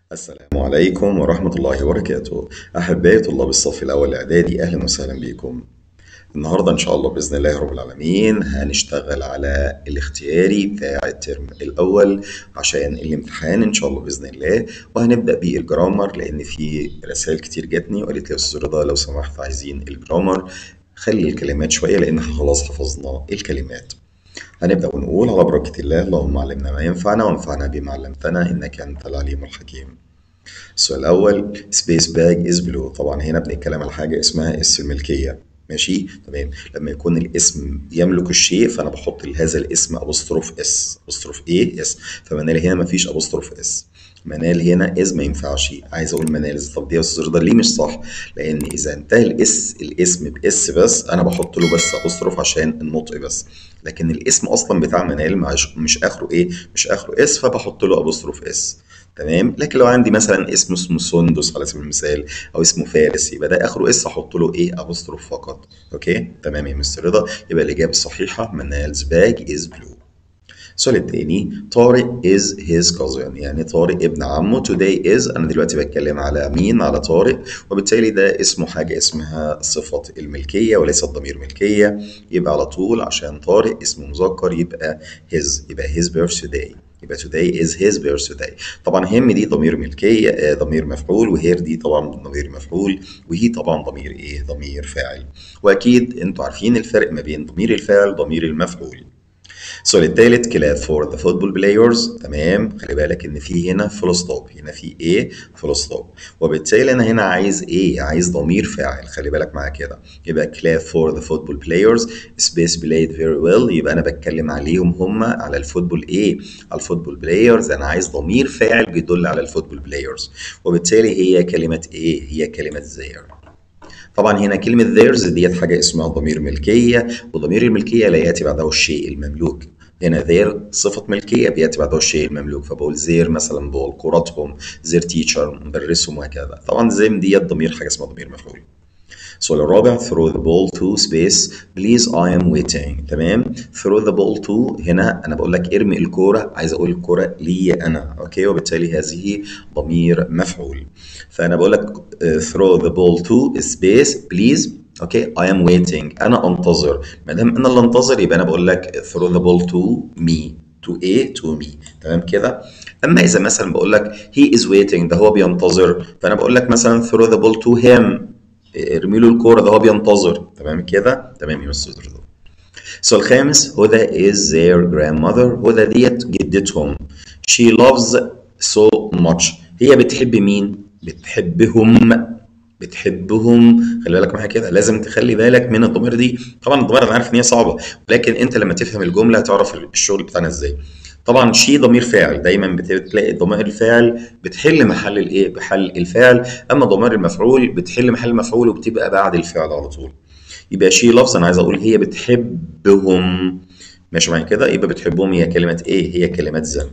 السلام عليكم ورحمة الله وبركاته أحبائي طلاب الصف الأول الإعدادي أهلا وسهلا بكم النهاردة إن شاء الله بإذن الله رب العالمين هنشتغل على الاختياري بتاع الترم الأول عشان الامتحان إن شاء الله بإذن الله وهنبدأ بالجرامر لأن في رسائل كتير جاتني وقالت لي يا أستاذ رضا لو سمحت عايزين الجرامر خلي الكلمات شوية لأن احنا خلاص حفظنا الكلمات هنبدأ ونقول على بركة الله اللهم علمنا ما ينفعنا وانفعنا بما علمتنا إنك أنت العليم الحكيم السؤال الأول سبيس باج از بلو طبعا هنا بنتكلم على حاجة اسمها اس الملكية ماشي تمام لما يكون الاسم يملك الشيء فأنا بحط لهذا الاسم أبوستروف اس أبوستروف ايه اس فمنال هنا مفيش أبوستروف اس منال هنا از ما ينفعش عايز اقول منال طب دي يا استاذ رضا ليه مش صح لان اذا انتهى الاس الاسم باس بس انا بحط له بس ابوستروف عشان النطق بس لكن الاسم اصلا بتاع منال مش, مش اخره ايه مش اخره اس فبحط له ابوستروف اس تمام لكن لو عندي مثلا اسم اسمه سندس على سبيل المثال او اسمه فارس يبقى ده اخره اس احط له ايه ابوستروف فقط اوكي تمام يا مستر رضا يبقى الاجابه الصحيحه منال's باج از بلو السؤال التاني طارق is his cousin يعني طارق ابن عمه today is أنا دلوقتي بتكلم على مين على طارق وبالتالي ده اسمه حاجة اسمها صفة الملكية وليس ضمير ملكية يبقى على طول عشان طارق اسمه مذكر يبقى his يبقى his birthday يبقى today is his birthday طبعا هم دي ضمير ملكية آه ضمير مفعول وهير دي طبعا ضمير مفعول وهي طبعا ضمير ايه ضمير فاعل واكيد انتوا عارفين الفرق ما بين ضمير الفاعل وضمير المفعول السؤال الثالث كلاب فور ذا فوتبول بلايرز تمام خلي بالك ان في هنا فول ستوب هنا في ايه فول ستوب وبالتالي انا هنا عايز ايه عايز ضمير فاعل خلي بالك معايا كده يبقى كلاب فور ذا فوتبول بلايرز سبيس بلايد فيري ويل يبقى انا بتكلم عليهم هم على الفوتبول ايه على الفوتبول بلايرز انا عايز ضمير فاعل بيدل على الفوتبول بلايرز وبالتالي هي كلمه ايه هي كلمه زير طبعا هنا كلمة theirs ديت حاجة اسمها ضمير ملكية وضمير الملكية لا يأتي بعده الشيء المملوك هنا their صفة ملكية بيأتي بعده الشيء المملوك فبقول their مثلا بقول كرتهم their teacher مدرسهم وهكذا طبعا زي ديت ضمير حاجة اسمها ضمير مفعول السؤال الرابع throw the ball to space please I am waiting تمام throw the ball to هنا انا بقول لك ارمي الكوره عايز اقول الكوره لي انا اوكي وبالتالي هذه ضمير مفعول فانا بقول لك throw the ball to space please اوكي I am waiting انا انتظر ما دام انا اللي انتظر يبقى انا بقول لك throw the ball to me to A to me تمام كده اما اذا مثلا بقول لك he is waiting ده هو بينتظر فانا بقول لك مثلا throw the ball to him ارمي له الكوره ده هو بينتظر تمام كده تمام يا استاذ رضا السؤال الخامس هدى is their grandmother هدى ديت جدتهم she loves so much هي بتحب مين بتحبهم بتحبهم خلي بالك معايا كده لازم تخلي بالك من الضمير دي طبعا الضمير انا عارف ان هي صعبه ولكن انت لما تفهم الجمله هتعرف الشغل بتاعنا ازاي طبعا شي ضمير فاعل دايما بتلاقي ضمير الفاعل بتحل محل الايه بحل الفاعل اما ضمير المفعول بتحل محل المفعول وبتبقى بعد الفعل على طول يبقى شي لفظ انا عايز اقول هي بتحبهم ماشي معايا كده يبقى بتحبهم هي كلمه ايه هي كلمه ذم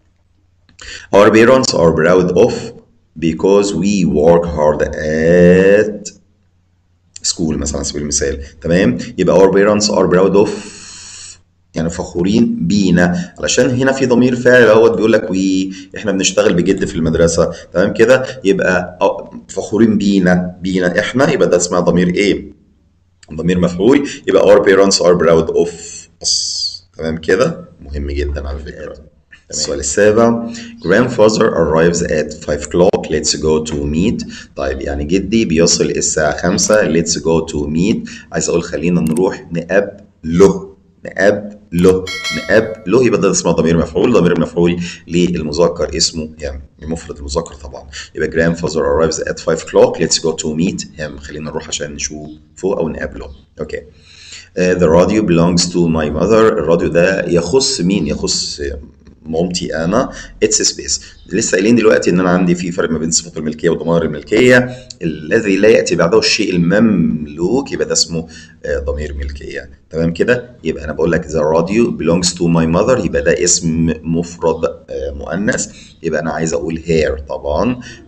Our parents are proud of because we work hard at school مثلا على سبيل المثال تمام يبقى our parents are proud of يعني فخورين بينا علشان هنا في ضمير فاعل اهوت بيقول لك وي احنا بنشتغل بجد في المدرسه تمام كده يبقى فخورين بينا بينا احنا يبقى ده اسمها ضمير ايه ضمير مفعول يبقى our parents are proud of us تمام كده مهم جدا على فكره السؤال السابع grandfather arrives at 5 o'clock let's go to meet طيب يعني جدي بيصل الساعة 5 let's go to meet عايز أقول خلينا نروح نقابله نقابله نقابله يبقى ده اسمه ضمير مفعول ضمير المفعول للمذكر اسمه يعني المفرد المذكر طبعا يبقى grandfather arrives at 5 o'clock let's go to meet him خلينا نروح عشان نشوفه أو نقابله أوكي Uh, the radio belongs to my mother الراديو ده يخص مين يخص مامتي انا اتس سبيس لسه قايلين دلوقتي ان انا عندي في فرق ما بين صفه الملكيه وضمائر الملكيه الذي لا ياتي بعده الشيء المملوك يبقى ده اسمه ضمير ملكيه تمام كده يبقى انا بقول لك ذا راديو belongs to my mother يبقى ده اسم مفرد مؤنث يبقى انا عايز اقول هير طبعا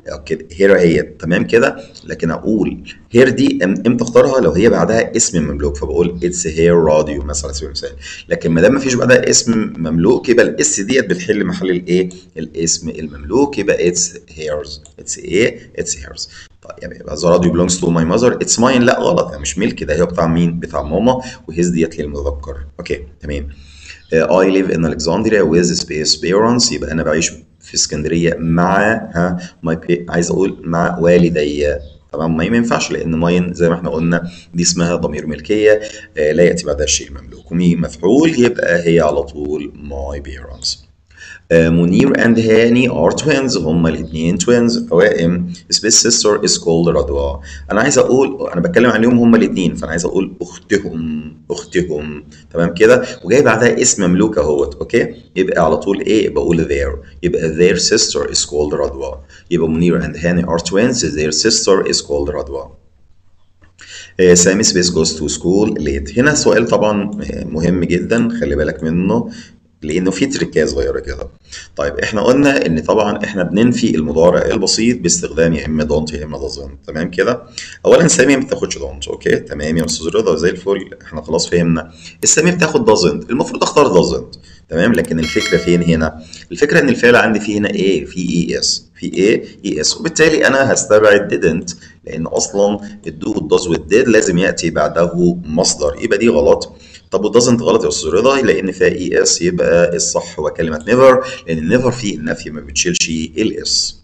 كده هير هي تمام كده لكن اقول هير دي إم- امتى اختارها لو هي بعدها اسم مملوك فبقول اتس هير راديو مثلا على سبيل المثال لكن ما دام ما فيش بعدها اسم مملوك يبقى الاس ديت بتحل محل الايه الاسم المملوك يبقى اتس هيرز اتس ايه اتس هيرز طيب يعني يبقى ذا راديو belongs to my mother اتس ماين لا غلط ده مش ملك ده هي بتاع مين بتاع ماما وهيز ديت للمذكر اوكي تمام I live in Alexandria with space parents يبقى أنا بعيش في اسكندرية مع ها my pa- عايز أقول مع والدي طبعا ما ينفعش لأن ماين زي ما احنا قلنا دي اسمها ضمير ملكية آه، لا يأتي بعدها الشيء المملوك ومين مفعول يبقى هي على طول my parents آه، منير اند هاني ار توينز هما الاثنين توينز توائم سبيس سيستر از كولد رضوى انا عايز اقول انا بتكلم عليهم هما الاثنين فانا عايز اقول اختهم اختهم تمام كده وجاي بعدها اسم مملوك اهوت اوكي يبقى على طول ايه بقول their يبقى their sister is called رضوى يبقى منير اند هاني ار توينز their sister is called رضوى آه، سامي سبيس جوز تو سكول ليت هنا سؤال طبعا آه، مهم جدا خلي بالك منه لانه في تريكات صغيره كده طيب احنا قلنا ان طبعا احنا بننفي المضارع البسيط باستخدام يا اما دونت يا اما دازنت تمام كده اولا سامي ما بتاخدش دونت اوكي تمام يا استاذ رضا زي الفل احنا خلاص فهمنا السامي بتاخد دازنت المفروض اختار دازنت تمام لكن الفكره فين هنا الفكره ان الفعل عندي فيه هنا ايه في اي اس في ايه اي اس وبالتالي انا هستبعد didn't لان اصلا الدو والداز والديد لازم ياتي بعده مصدر يبقى دي غلط طب والدازنت غلط يا استاذ رضا لان فيها اي اس يبقى الصح هو كلمه نيفر لان نيفر في النفي ما بتشيلش الاس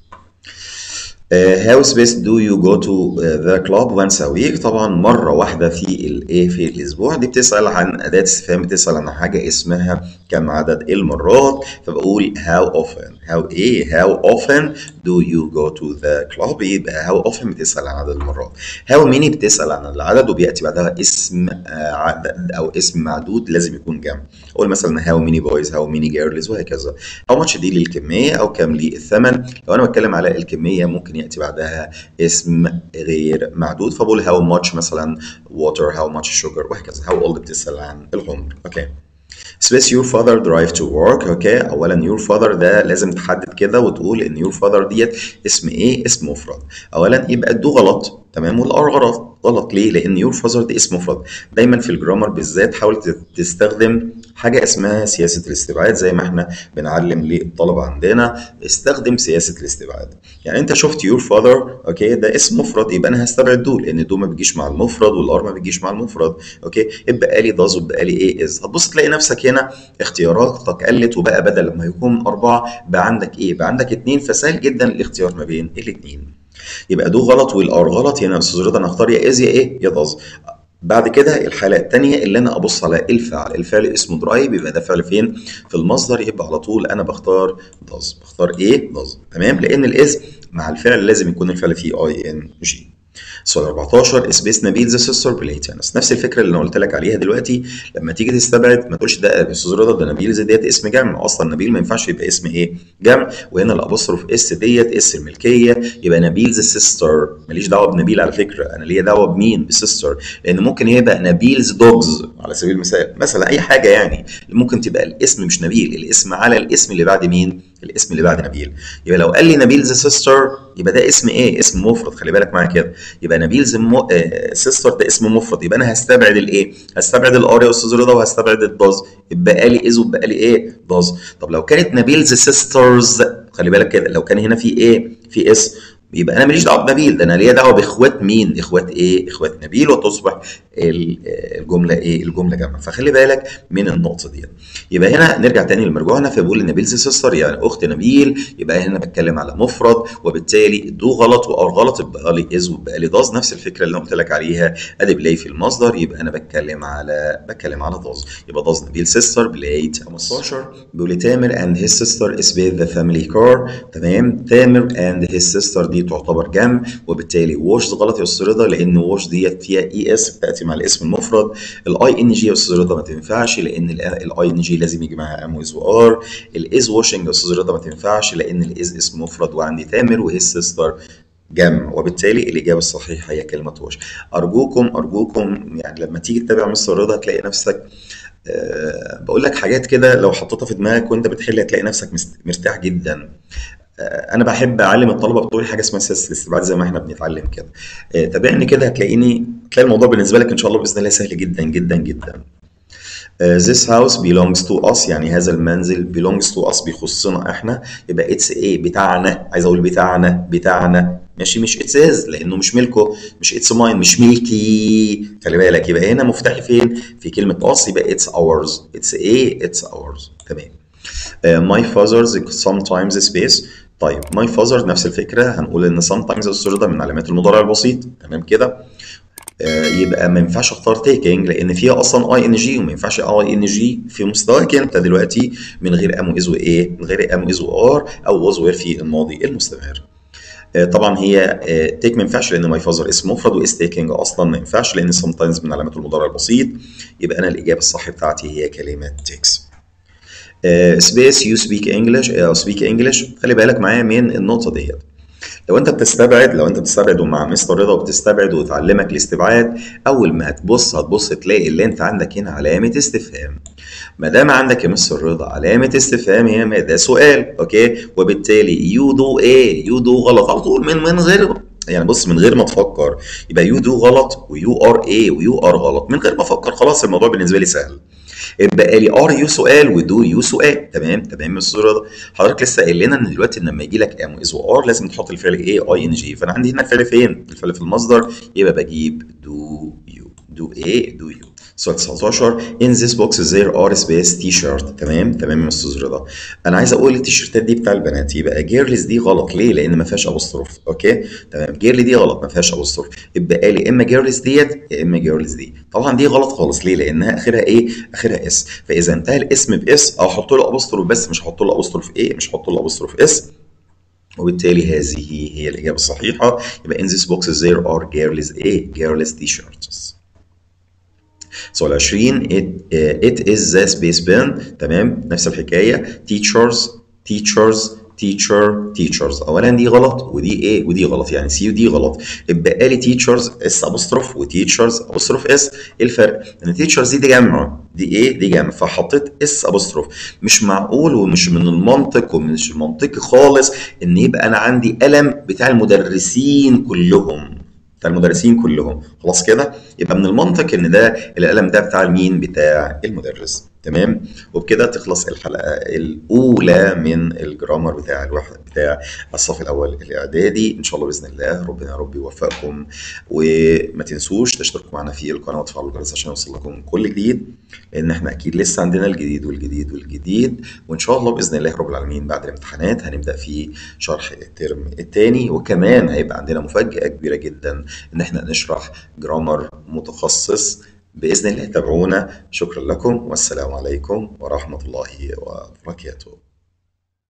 هاو سبيس دو يو جو تو ذا كلاب وانس ا ويك طبعا مره واحده في الايه في الاسبوع دي بتسال عن اداه استفهام بتسال عن حاجه اسمها كم عدد المرات فبقول هاو اوفن هاو ايه هاو اوفن دو يو جو تو ذا كلاب يبقى هاو اوفن بتسال عن عدد المرات هاو ميني بتسال عن العدد وبياتي بعدها اسم آه، عدد او اسم معدود لازم يكون جمع اقول مثلا هاو ميني بويز هاو ميني جيرلز وهكذا هاو ماتش دي للكميه او كم للثمن لو انا بتكلم على الكميه ممكن ياتي بعدها اسم غير معدود فبقول هاو ماتش مثلا ووتر هاو ماتش شوجر وهكذا هاو اولد بتسال عن العمر اوكي سبيس يور فاذر درايف تو ورك اوكي اولا يور فاذر ده لازم تحدد كده وتقول ان يور فاذر ديت اسم ايه اسم مفرد اولا يبقى الدو غلط تمام والار غلط غلط ليه لان يور فاذر دي اسم مفرد دايما في الجرامر بالذات حاول تت- تستخدم حاجه اسمها سياسه الاستبعاد زي ما احنا بنعلم للطلبه عندنا استخدم سياسه الاستبعاد يعني انت شفت يور فاذر اوكي ده اسم مفرد يبقى انا هستبعد دول لان دول ما بيجيش مع المفرد والار ما بيجيش مع المفرد اوكي يبقى لي داز وبقى لي ايه از هتبص تلاقي نفسك هنا اختياراتك قلت وبقى بدل ما يكون اربعه بقى عندك ايه بقى عندك اتنين فسهل جدا الاختيار ما بين الاتنين يبقى دو غلط والار غلط هنا يا استاذ رضا انا اختار يا از يا ايه يا داز بعد كده الحاله الثانيه اللي انا ابص على الفعل الفعل اسمه درايف يبقى ده فعل فين في المصدر يبقى على طول انا بختار داز بختار ايه داز تمام لان الاس مع الفعل لازم يكون الفعل فيه اي ان جي سؤال 14 سبيس نبيل ذا سيستر بليتانس نفس الفكره اللي انا قلت لك عليها دلوقتي لما تيجي تستبعد ما تقولش ده يا استاذ رضا ده نبيل زي ديت اسم جمع اصلا نبيل ما ينفعش يبقى اسم ايه جمع وهنا الابوستروف اس ديت اس الملكيه يبقى نبيل ذا سيستر ماليش دعوه بنبيل على فكره انا ليا دعوه بمين بسيستر لان ممكن يبقى نبيلز دوجز على سبيل المثال مثلا اي حاجه يعني ممكن تبقى الاسم مش نبيل الاسم على الاسم اللي بعد مين الاسم اللي بعد نبيل يبقى لو قال لي نبيل ذا سيستر يبقى ده اسم ايه اسم مفرد خلي بالك معايا كده يبقى نبيل ذا مو... آه سيستر ده اسم مفرد يبقى انا هستبعد الايه هستبعد الار يا استاذ رضا وهستبعد الداز يبقى لي از وبقى لي ايه داز طب لو كانت نبيل ذا سيسترز خلي بالك كده لو كان هنا في ايه في اس يبقى انا ماليش دعوه بنبيل ده انا ليا دعوه باخوات مين اخوات ايه اخوات نبيل وتصبح ال- الجمله ايه الجمله جمع فخلي بالك من النقطه دي يبقى هنا نرجع تاني لمرجوعنا فبقول ان نبيل سيستر يعني اخت نبيل يبقى هنا بتكلم على مفرد وبالتالي دو غلط وار غلط يبقى لي از ويبقى لي داز نفس الفكره اللي انا قلت لك عليها ادي بلاي في المصدر يبقى انا بتكلم على بتكلم على داز يبقى داز نبيل سيستر بلايت 15 بيقول لي تامر اند هيز سيستر از with ذا فاميلي كار تمام تامر اند هيز سيستر دي تعتبر جمع وبالتالي ووش غلط يا استاذ رضا لان ووش ديت فيها اي اس بتاتي مع الاسم المفرد الاي ان جي يا استاذ رضا ما تنفعش لان الاي ان جي لازم يجي معاها ام ويز وار الاز واشنج يا استاذ رضا ما تنفعش لان الاز اسم مفرد وعندي تامر وهيز سيستر جمع وبالتالي الإجابة الصحيحة هي كلمة وش أرجوكم أرجوكم يعني لما تيجي تتابع مستر رضا هتلاقي نفسك أه بقول لك حاجات كده لو حطيتها في دماغك وانت بتحل هتلاقي نفسك مست- مرتاح جدا آه، انا بحب اعلم الطلبه بتوعي حاجه اسمها سياسه الاستبعاد زي ما احنا بنتعلم كده آه، تابعني كده هتلاقيني تلاقي الموضوع بالنسبه لك ان شاء الله باذن الله سهل جدا جدا جدا آه، this house belongs to us يعني هذا المنزل belongs to us بيخصنا احنا يبقى it's a بتاعنا عايز اقول بتاعنا بتاعنا ماشي مش it's his لانه مش ملكه مش it's mine مش ملكي خلي بالك يبقى هنا مفتاحي فين في كلمه us يبقى it's ours it's a it's ours تمام uh, my father's sometimes space طيب my father نفس الفكره هنقول ان sometimes الصوره ده من علامات المضارع البسيط تمام كده آه، يبقى ما ينفعش اختار تيكينج لان فيها اصلا اي ان جي وما ينفعش اي ان جي في مستواك انت دلوقتي من غير ام از وايه من غير ام از وار او واز وير في الماضي المستمر آه، طبعا هي تيك ما ينفعش لان ماي فازر اسم مفرد واس تيكينج اصلا ما ينفعش لان سم تايمز من علامات المضارع البسيط يبقى انا الاجابه الصح بتاعتي هي كلمه تيكس سبيس يو سبيك انجلش او سبيك انجلش خلي بالك معايا من النقطه ديت لو انت بتستبعد لو انت بتستبعد ومع مستر رضا وبتستبعد وتعلمك الاستبعاد اول ما هتبص هتبص تلاقي اللي انت عندك هنا علامه استفهام ما دام عندك يا مستر رضا علامه استفهام هي ده سؤال اوكي وبالتالي يو دو ايه يو دو غلط على طول من من غير يعني بص من غير ما تفكر يبقى يو دو غلط ويو ار ايه ويو ار غلط من غير ما افكر خلاص الموضوع بالنسبه لي سهل يبقى لي ار يو سؤال ودو يو سؤال تمام تمام يا استاذ رضا حضرتك لسه قايل لنا ان دلوقتي لما يجي لك ام از وار لازم تحط الفعل ايه اي ان جي فانا عندي هنا الفعل فين؟ الفعل في المصدر يبقى بجيب دو يو دو ايه دو يو سؤال 19 in this box there are space t-shirt تمام تمام يا استاذ رضا انا عايز اقول التيشيرتات دي بتاع البنات يبقى جيرلز دي غلط ليه لان ما فيهاش ابوستروف اوكي تمام جيرل دي غلط ما فيهاش ابوستروف يبقى لي اما جيرلز ديت يا اما جيرلز دي طبعا دي غلط خالص ليه لانها اخرها ايه اخرها اس فاذا انتهى الاسم باس او احط له ابوستروف بس مش هحط له ابوستروف ايه مش هحط له ابوستروف اس وبالتالي هذه هي الإجابة الصحيحة يبقى in this box there are girls A girls t-shirts سؤال 20 it, uh, it is the space pen تمام نفس الحكاية teachers teachers teacher teachers اولا دي غلط ودي ايه ودي غلط يعني سي ودي غلط يبقى لي teachers اس ابوستروف وتيتشرز ابوستروف اس ايه الفرق ان teachers دي دي جمع دي ايه دي جمع فحطيت اس ابوستروف مش معقول ومش من المنطق ومش منطقي خالص ان يبقى انا عندي قلم بتاع المدرسين كلهم بتاع المدرسين كلهم خلاص كده يبقى من المنطق ان ده القلم ده بتاع مين بتاع المدرس تمام وبكده تخلص الحلقه الاولى من الجرامر بتاع الواحد بتاع الصف الاول الاعدادي ان شاء الله باذن الله ربنا يا رب يوفقكم وما تنسوش تشتركوا معنا في القناه وتفعلوا الجرس عشان يوصل لكم كل جديد لان احنا اكيد لسه عندنا الجديد والجديد والجديد وان شاء الله باذن الله رب العالمين بعد الامتحانات هنبدا في شرح الترم الثاني وكمان هيبقى عندنا مفاجاه كبيره جدا ان احنا نشرح جرامر متخصص باذن الله تابعونا شكرا لكم والسلام عليكم ورحمه الله وبركاته